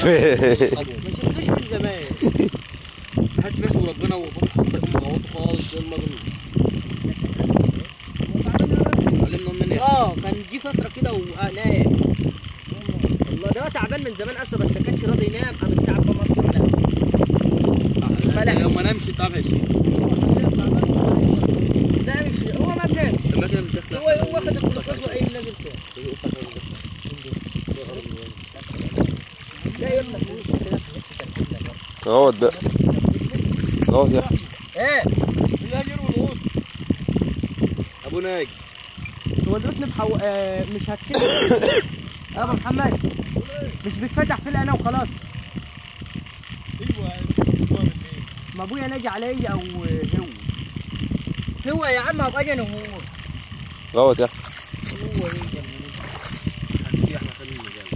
ما شفتوش من زمان هات فاس وربنا وخد خطك مغوط خالص يلا بينا علمنا منين اه كان جه فتره كده ونام والله ده تعبان من زمان اصلا بس ما كانش راضي ينام قام التعب بقى مصر لا لو ما نامش التعب هيشيل لا مش هو ما بنامش ما كده مش داخل هو هو واخد الجلوكوز وايه نازل كده لا يلا غوط بقى غوط يا احمد ايه الهجر والغوط ابو ناجي هو دلوقتي محو... آه مش هتسيب يا ابو محمد مش بيتفتح في انا وخلاص ايوه ما ابويا ناجي عليا او هو هو يا عم هبقى اجي انا وهو غوط يا احمد هو يا احنا خلينا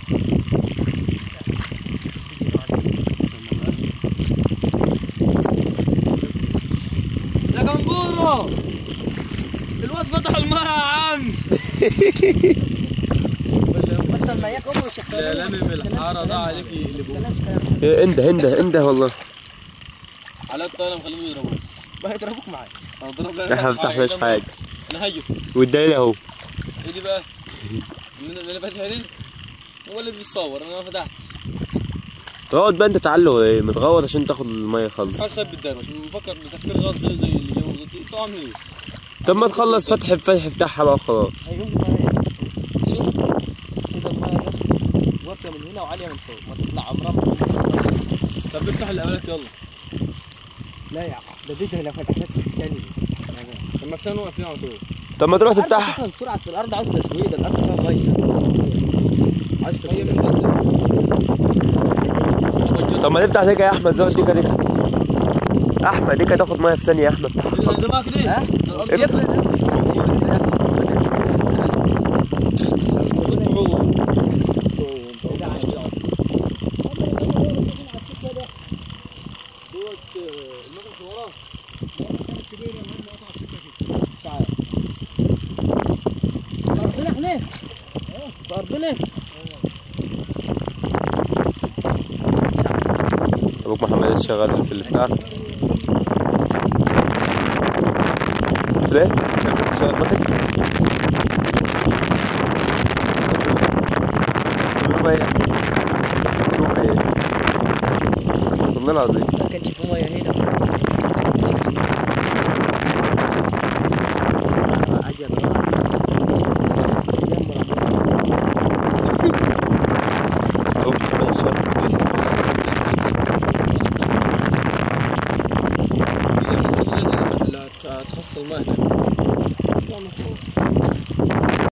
يا جمبورو الواد فتح الماء يا عم بطل ما ياك امه شغال لا لامم الحاره ده عليك اللي بقول إيه، انده انده انده والله على الطاوله مخليهم يضربوك ما يضربوك معايا اضرب احنا ما فتحناش حاجه نهيج والدليل اهو ايه دي بقى؟ اللي اللي فاتح دي هو اللي بيصور انا ما فتحتش غوط بقى انت تعلق ايه متغوط عشان تاخد الميه خالص حاجه خايف بالدار مش مفكر بتفكير غلط زي زي اللي جابوا ده انتوا عاملين ايه؟ طب ما تخلص فتح بفتح افتحها بقى خلاص هيقوم معايا شوف كده الميه داخله واطيه من هنا وعاليه من فوق ما تطلع عمرها ما تطلع. طب افتح الاولاد يلا لا يا عم ده دي لو فتحتها في ثانيه طب ما عشان واقفين على طول طب ما تروح الأرض تفتحها بتفهم بسرعه اصل الارض عاوز تسويه ده الارض فيها ميه عايز هي تسويه من ده طب ما تفتح ديكا يا احمد زود ديكا ديكا احمد ديكا تاخد ميه في ثانيه يا احمد افتحها ده معاك ليه؟ ها؟ ده الارض يا ابني ده مش جوه ربنا هناك ربنا ابوك محمد لسه شغال في البتاع ليه؟ شغال معاك؟ بيقولوا ايه؟ بيقولوا ايه؟ والله العظيم ما كانش في ميه هنا اجي ابوك محمد لسه شغال لسه اللي هتخص الماء هنا